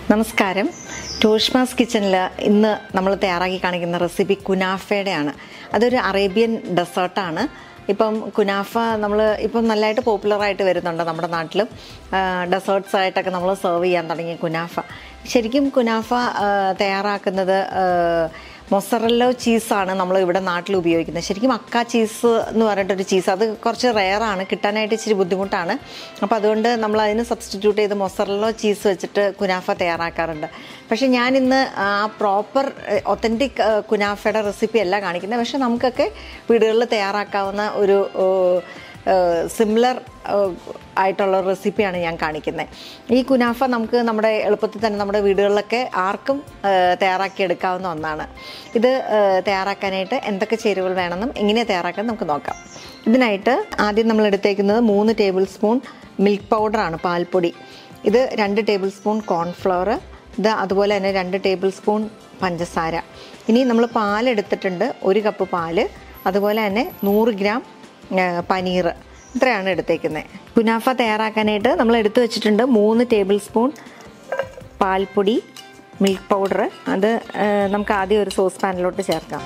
നമസ്കാരം ടോഷ്മാസ് കിച്ചണിൽ ഇന്ന് നമ്മൾ തയ്യാറാക്കി കാണിക്കുന്ന റെസിപ്പി കുനാഫയുടെയാണ് അതൊരു അറേബ്യൻ ഡെസേർട്ടാണ് ഇപ്പം കുനാഫ നമ്മൾ ഇപ്പം നല്ലതായിട്ട് പോപ്പുലറായിട്ട് വരുന്നുണ്ട് നമ്മുടെ നാട്ടിലും ഡെസേർട്ട്സ് ആയിട്ടൊക്കെ നമ്മൾ സെർവ് ചെയ്യാൻ തുടങ്ങി കുനാഫ ശരിക്കും കുനാഫ ആ, തയ്യാറാക്കുന്നത് മൊസറല്ലോ ചീസാണ് നമ്മൾ ഇവിടെ നാട്ടിൽ ഉപയോഗിക്കുന്നത് ശരിക്കും അക്ക ചീസ് എന്ന് പറഞ്ഞിട്ടൊരു ചീസ് അത് കുറച്ച് റെയറാണ് കിട്ടാനായിട്ട് ഇച്ചിരി ബുദ്ധിമുട്ടാണ് അപ്പോൾ അതുകൊണ്ട് നമ്മൾ അതിന് സബ്സ്റ്റിറ്റ്യൂട്ട് ചെയ്ത് മൊസറല്ലോ ചീസ് വെച്ചിട്ട് കുനാഫ തയ്യാറാക്കാറുണ്ട് പക്ഷേ ഞാൻ ഇന്ന് ആ പ്രോപ്പർ ഒത്തൻറ്റിക് കുനാഫയുടെ റെസിപ്പി അല്ല കാണിക്കുന്നത് പക്ഷേ നമുക്കൊക്കെ വീടുകളിൽ തയ്യാറാക്കാവുന്ന ഒരു സിമിലർ ആയിട്ടുള്ള റെസിപ്പിയാണ് ഞാൻ കാണിക്കുന്നത് ഈ കുനാഫ നമുക്ക് നമ്മുടെ എളുപ്പത്തിൽ തന്നെ നമ്മുടെ വീടുകളിലൊക്കെ ആർക്കും ആ, തയ്യാറാക്കിയെടുക്കാവുന്ന ഒന്നാണ് ഇത് ആ, തയ്യാറാക്കാനായിട്ട് എന്തൊക്കെ ചേരുവകൾ വേണമെന്നും എങ്ങനെ തയ്യാറാക്കാൻ നമുക്ക് നോക്കാം ഇതിനായിട്ട് ആദ്യം നമ്മൾ എടുത്തേക്കുന്നത് മൂന്ന് ടേബിൾ സ്പൂൺ മിൽക്ക് പൗഡറാണ് പാൽപ്പൊടി ഇത് രണ്ട് ടേബിൾ സ്പൂൺ കോൺഫ്ലവർ ഇത് അതുപോലെ തന്നെ രണ്ട് ടേബിൾ സ്പൂൺ പഞ്ചസാര ഇനി നമ്മൾ പാലെടുത്തിട്ടുണ്ട് ഒരു കപ്പ് പാല് അതുപോലെ തന്നെ നൂറ് ഗ്രാം ആ, പനീർ ഇത്രയാണ് എടുത്തേക്കുന്നത് കുനാഫ തയ്യാറാക്കാനായിട്ട് നമ്മൾ എടുത്തു വെച്ചിട്ടുണ്ട് മൂന്ന് ടേബിൾ സ്പൂൺ പാൽപ്പൊടി മിൽക്ക് പൗഡർ അത് ആ, നമുക്ക് ആദ്യം ഒരു സോസ് പാനിലോട്ട് ചേർക്കാം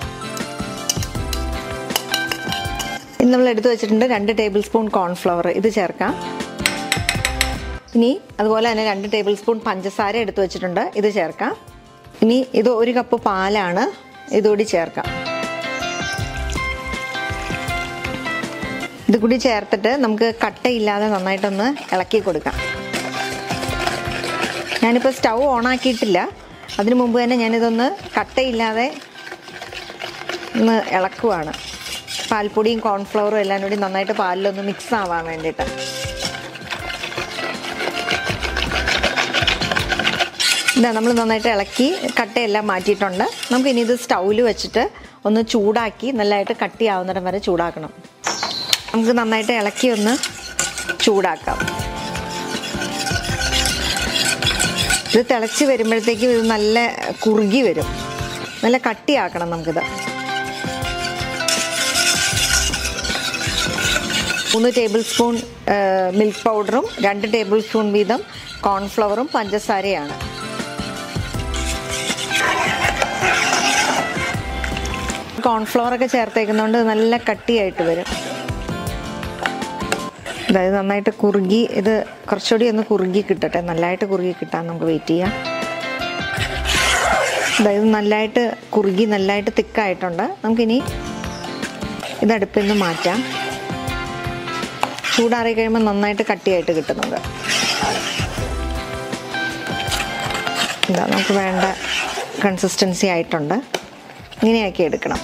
ഇനി നമ്മൾ എടുത്തു വെച്ചിട്ടുണ്ട് രണ്ട് ടേബിൾ സ്പൂൺ കോൺഫ്ലവർ ഇത് ചേർക്കാം ഇനി അതുപോലെ തന്നെ രണ്ട് ടേബിൾ സ്പൂൺ പഞ്ചസാര എടുത്തു വെച്ചിട്ടുണ്ട് ഇത് ചേർക്കാം ഇനി ഇത് ഒരു കപ്പ് പാലാണ് ഇതുകൂടി ചേർക്കാം ഇത് കൂടി ചേർത്തിട്ട് നമുക്ക് കട്ടയില്ലാതെ നന്നായിട്ടൊന്ന് ഇളക്കി കൊടുക്കാം ഞാനിപ്പോൾ സ്റ്റൗ ഓണാക്കിയിട്ടില്ല അതിനു മുമ്പ് തന്നെ ഞാനിതൊന്ന് കട്ടയില്ലാതെ ഒന്ന് ഇളക്കുവാണ് പാൽപ്പൊടിയും കോൺഫ്ലവറും എല്ലാം കൂടി നന്നായിട്ട് പാലിലൊന്ന് മിക്സ് ആവാൻ വേണ്ടിയിട്ട് ഇതാ നമ്മൾ നന്നായിട്ട് ഇളക്കി കട്ടയെല്ലാം മാറ്റിയിട്ടുണ്ട് നമുക്ക് ഇനി ഇത് സ്റ്റൗവിൽ വെച്ചിട്ട് ഒന്ന് ചൂടാക്കി നല്ലതായിട്ട് കട്ടിയാവുന്നിടം വരെ ചൂടാക്കണം നമുക്ക് നന്നായിട്ട് ഇളക്കി ഒന്ന് ചൂടാക്കാം ഇത് തിളച്ച് വരുമ്പോഴത്തേക്കും ഇത് നല്ല കുറുകി വരും നല്ല കട്ടിയാക്കണം നമുക്കിത് മൂന്ന് ടേബിൾ സ്പൂൺ മിൽക്ക് പൗഡറും രണ്ട് ടേബിൾ സ്പൂൺ വീതം കോൺഫ്ലവറും പഞ്ചസാരയാണ് കോൺഫ്ലവർ ഒക്കെ ചേർത്തേക്കുന്നതുകൊണ്ട് നല്ല കട്ടിയായിട്ട് വരും അതായത് നന്നായിട്ട് കുറുകി ഇത് കുറച്ചുകൂടി ഒന്ന് കുറുകി കിട്ടട്ടെ നല്ലതായിട്ട് കുറുകി കിട്ടാൻ നമുക്ക് വെയിറ്റ് ചെയ്യാം അതായത് നല്ലതായിട്ട് കുറുകി നല്ലതായിട്ട് തിക്കായിട്ടുണ്ട് നമുക്കിനി ഇത് അടുപ്പിൽ നിന്ന് മാറ്റാം ചൂടാറി കഴിയുമ്പോൾ നന്നായിട്ട് കട്ടിയായിട്ട് കിട്ടുന്നുണ്ട് എന്താ നമുക്ക് വേണ്ട കൺസിസ്റ്റൻസി ആയിട്ടുണ്ട് ഇങ്ങനെയാക്കി എടുക്കണം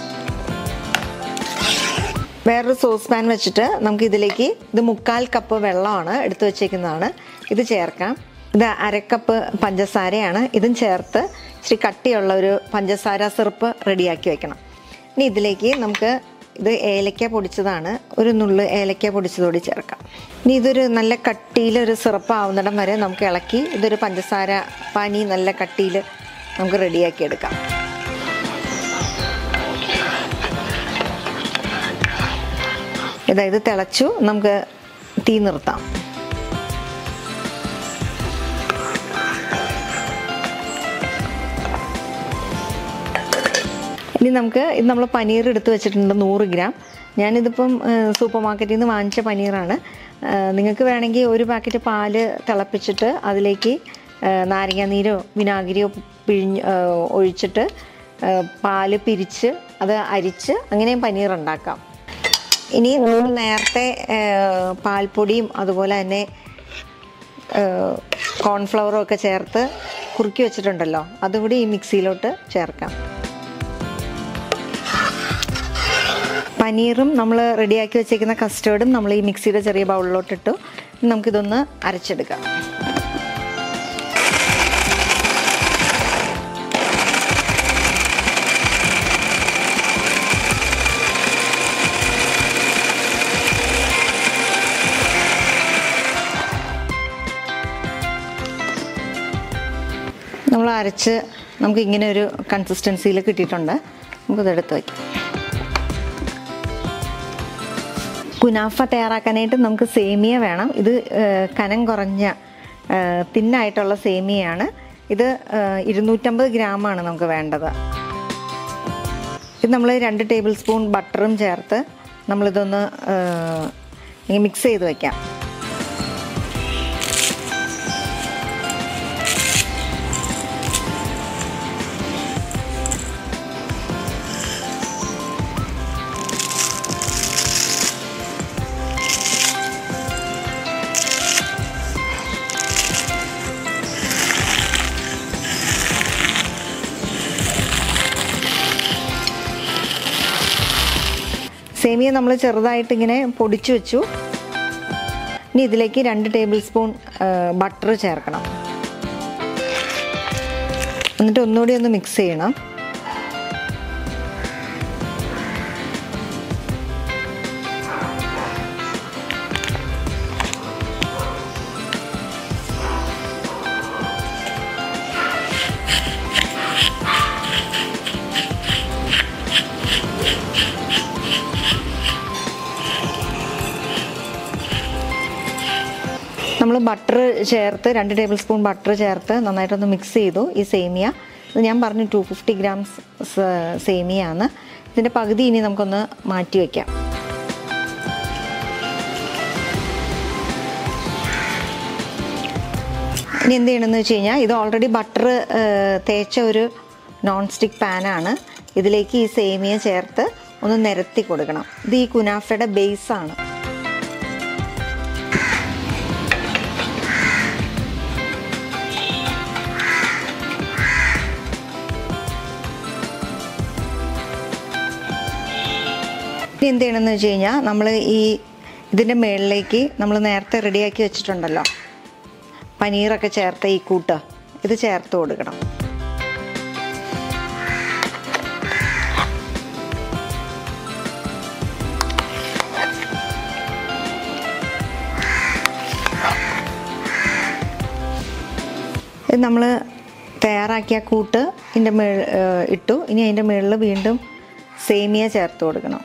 വേറൊരു സോസ് പാൻ വെച്ചിട്ട് നമുക്ക് ഇതിലേക്ക് ഇത് മുക്കാൽ കപ്പ് വെള്ളമാണ് എടുത്തു വെച്ചേക്കുന്നതാണ് ഇത് ചേർക്കാം ഇത് അരക്കപ്പ് പഞ്ചസാരയാണ് ഇതും ചേർത്ത് ഇച്ചിരി കട്ടിയുള്ള ഒരു പഞ്ചസാര സിറപ്പ് റെഡിയാക്കി വെക്കണം ഇനി ഇതിലേക്ക് നമുക്ക് ഇത് ഏലക്ക പൊടിച്ചതാണ് ഒരു നുള്ള് ഏലക്ക പൊടിച്ചതോടി ചേർക്കാം ഇനി ഇതൊരു നല്ല കട്ടിയിൽ ഒരു സിറപ്പ് ആവുന്നിടം വരെ നമുക്ക് ഇളക്കി ഇതൊരു പഞ്ചസാര പനി നല്ല കട്ടിയിൽ നമുക്ക് റെഡിയാക്കി എടുക്കാം ഇതായത് തിളച്ചു നമുക്ക് തീ നിർത്താം ഇനി നമുക്ക് ഇത് നമ്മൾ പനീർ എടുത്ത് വെച്ചിട്ടുണ്ട് നൂറ് ഗ്രാം ഞാനിതിപ്പം സൂപ്പർ മാർക്കറ്റിൽ നിന്ന് വാങ്ങിച്ച പനീറാണ് നിങ്ങൾക്ക് വേണമെങ്കിൽ ഒരു പാക്കറ്റ് പാല് തിളപ്പിച്ചിട്ട് അതിലേക്ക് നാരങ്ങാനീരോ വിനാഗിരിയോ പിഴിഞ്ഞ് ആ, ഒഴിച്ചിട്ട് ആ, പാല് പിരിച്ച് അത് അരിച്ച് അങ്ങനെയും പനീർ ഉണ്ടാക്കാം ഇനി നമ്മൾ നേരത്തെ ആ, പാൽപ്പൊടിയും അതുപോലെ തന്നെ കോൺഫ്ലവറും ഒക്കെ ചേർത്ത് കുറുക്കി വെച്ചിട്ടുണ്ടല്ലോ അതുകൂടി ഈ മിക്സിയിലോട്ട് ചേർക്കാം പനീറും നമ്മൾ റെഡിയാക്കി വെച്ചേക്കുന്ന കസ്റ്റേർഡും നമ്മൾ ഈ മിക്സിയുടെ ചെറിയ ബൗളിലോട്ട് ഇട്ടു ഇനി നമുക്കിതൊന്ന് അരച്ചെടുക്കാം നമ്മൾ അരച്ച് നമുക്ക് ഇങ്ങനെ ഒരു കൺസിസ്റ്റൻസിയിൽ കിട്ടിയിട്ടുണ്ട് നമുക്കത് എടുത്ത് വയ്ക്കാം കുനാഫ തയ്യാറാക്കാനായിട്ട് നമുക്ക് സേമിയ വേണം ഇത് ഏഹ്, കനം കുറഞ്ഞ തിന്നായിട്ടുള്ള സേമിയയാണ് ഇത് ആ, ഇരുന്നൂറ്റമ്പത് ഗ്രാമാണ് നമുക്ക് വേണ്ടത് ഇത് നമ്മൾ രണ്ട് ടേബിൾ സ്പൂൺ ബട്ടറും ചേർത്ത് നമ്മളിതൊന്ന് മിക്സ് ചെയ്ത് വയ്ക്കാം സേമിയ നമ്മൾ ചെറുതായിട്ട് ഇങ്ങനെ പൊടിച്ചു വെച്ചു ഇനി ഇതിലേക്ക് രണ്ട് ടേബിൾ സ്പൂൺ ബട്ടർ ചേർക്കണം എന്നിട്ട് ഒന്നുകൂടി ഒന്ന് മിക്സ് ചെയ്യണം നമ്മൾ ബട്ടർ ചേർത്ത് രണ്ട് ടേബിൾ സ്പൂൺ ബട്ടർ ചേർത്ത് നന്നായിട്ടൊന്ന് മിക്സ് ചെയ്തു ഈ സേമിയ ഇത് ഞാൻ പറഞ്ഞു ടു ഫിഫ്റ്റി ഗ്രാംസ് സേമിയാണ് ഇതിൻ്റെ പകുതി ഇനി നമുക്കൊന്ന് മാറ്റി വയ്ക്കാം ഇനി എന്ത് ചെയ്യണമെന്ന് വെച്ച് കഴിഞ്ഞാൽ ഇത് ഓൾറെഡി ബട്ടർ തേച്ച ഒരു നോൺ സ്റ്റിക്ക് പാനാണ് ഇതിലേക്ക് ഈ സേമിയ ചേർത്ത് ഒന്ന് നിരത്തി കൊടുക്കണം ഇത് ഈ കുനാഫയുടെ ബേസാണ് ഇനി എന്ത് ചെയ്യണമെന്ന് വെച്ച് കഴിഞ്ഞാൽ നമ്മൾ ഈ ഇതിൻ്റെ മുകളിലേക്ക് നമ്മൾ നേരത്തെ റെഡിയാക്കി വെച്ചിട്ടുണ്ടല്ലോ പനീറൊക്കെ ചേർത്ത ഈ കൂട്ട് ഇത് ചേർത്ത് കൊടുക്കണം ഇത് നമ്മൾ തയ്യാറാക്കിയ കൂട്ട് ഇതിൻ്റെ മേൾ ഇട്ടു ഇനി അതിൻ്റെ മുകളിൽ വീണ്ടും സേമിയ ചേർത്ത് കൊടുക്കണം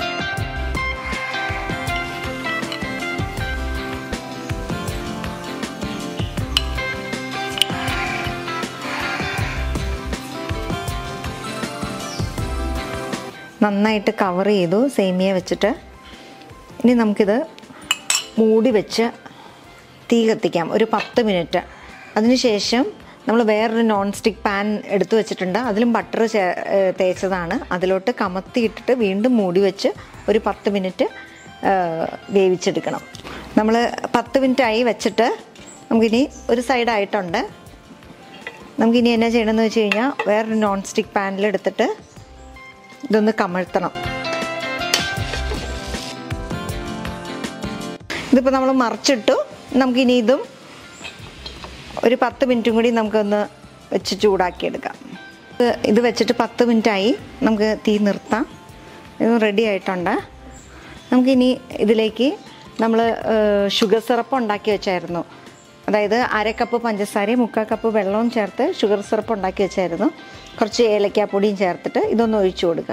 നന്നായിട്ട് കവർ ചെയ്തു സേമിയ വെച്ചിട്ട് ഇനി നമുക്കിത് മൂടി വെച്ച് തീ കത്തിക്കാം ഒരു പത്ത് മിനിറ്റ് അതിനുശേഷം നമ്മൾ വേറൊരു നോൺ സ്റ്റിക്ക് പാൻ എടുത്തു വെച്ചിട്ടുണ്ട് അതിലും ബട്ടർ ചേ ഏഹ് തേച്ചതാണ് അതിലോട്ട് കമത്തിയിട്ടിട്ട് വീണ്ടും മൂടി വെച്ച് ഒരു പത്ത് മിനിറ്റ് ഏഹ് വേവിച്ചെടുക്കണം നമ്മൾ പത്ത് മിനിറ്റ് ആയി വെച്ചിട്ട് നമുക്കിനി ഒരു സൈഡായിട്ടുണ്ട് നമുക്കിനി എന്നാ ചെയ്യണമെന്ന് വെച്ച് കഴിഞ്ഞാൽ വേറൊരു നോൺ സ്റ്റിക്ക് പാനിൽ എടുത്തിട്ട് ഇതൊന്ന് കമഴ്ത്തണം ഇതിപ്പോൾ നമ്മൾ മറിച്ചിട്ടു നമുക്കിനി ഇതും ഒരു പത്ത് മിനിറ്റും കൂടി നമുക്കൊന്ന് വെച്ച് ചൂടാക്കിയെടുക്കാം ഇത് ഇത് വെച്ചിട്ട് പത്ത് മിനിറ്റായി നമുക്ക് തീ നിർത്താം ഇത് റെഡി ആയിട്ടുണ്ട് നമുക്കിനി ഇതിലേക്ക് നമ്മൾ ഷുഗർ സിറപ്പ് ഉണ്ടാക്കി വെച്ചായിരുന്നു അതായത് അര കപ്പ് പഞ്ചസാരയും മുക്കാൽ കപ്പ് വെള്ളവും ചേർത്ത് ഷുഗർ സിറപ്പ് ഉണ്ടാക്കി വെച്ചായിരുന്നു കുറച്ച് ഏലക്കാപ്പൊടിയും ചേർത്തിട്ട് ഇതൊന്ന് ഒഴിച്ചു കൊടുക്കുക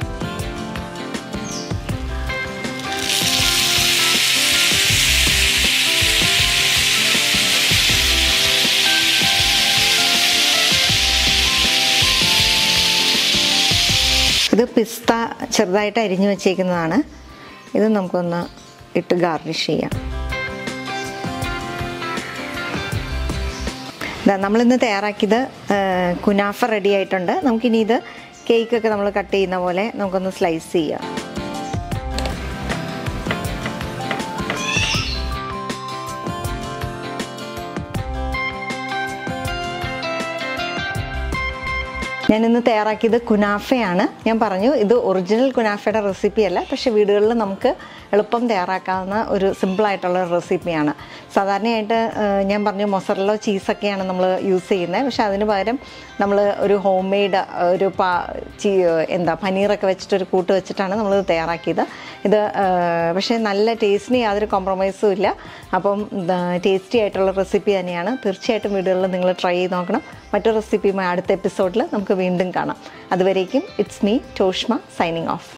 ഇത് പിസ്ത ചെറുതായിട്ട് അരിഞ്ഞു വെച്ചേക്കുന്നതാണ് ഇത് നമുക്കൊന്ന് ഇട്ട് ഗാർണിഷ് ചെയ്യാം ഇതാ നമ്മളിന്ന് തയ്യാറാക്കിയത് ആ, കുനാഫ റെഡി ആയിട്ടുണ്ട് നമുക്കിനി ഇത് കേക്കൊക്കെ നമ്മൾ കട്ട് ചെയ്യുന്ന പോലെ നമുക്കൊന്ന് സ്ലൈസ് ചെയ്യാം ഞാനിന്ന് തയ്യാറാക്കിയത് കുനാഫയാണ് ഞാൻ പറഞ്ഞു ഇത് ഒറിജിനൽ കുനാഫയുടെ റെസിപ്പിയല്ല പക്ഷേ വീടുകളിൽ നമുക്ക് എളുപ്പം തയ്യാറാക്കാവുന്ന ഒരു സിമ്പിളായിട്ടുള്ള ഒരു റെസിപ്പിയാണ് സാധാരണയായിട്ട് ആ, ഞാൻ പറഞ്ഞു മൊസറല്ലോ ചീസൊക്കെയാണ് നമ്മൾ യൂസ് ചെയ്യുന്നത് പക്ഷേ അതിന് പകരം നമ്മൾ ഒരു ഹോം മെയ്ഡ് ഒരു പാ ചീ എന്താ പനീറൊക്കെ വെച്ചിട്ടൊരു കൂട്ട് വെച്ചിട്ടാണ് നമ്മൾ തയ്യാറാക്കിയത് ഇത് ആ, പക്ഷേ നല്ല ടേസ്റ്റിന് യാതൊരു കോംപ്രമൈസും ഇല്ല അപ്പം ടേസ്റ്റി ആയിട്ടുള്ള റെസിപ്പി തന്നെയാണ് തീർച്ചയായിട്ടും വീടുകളിൽ നിങ്ങൾ ട്രൈ ചെയ്ത് നോക്കണം മറ്റൊരു റെസിപ്പിയുമായി അടുത്ത എപ്പിസോഡിൽ നമുക്ക് വീണ്ടും കാണാം അതുവരേക്കും it's me Toshma signing of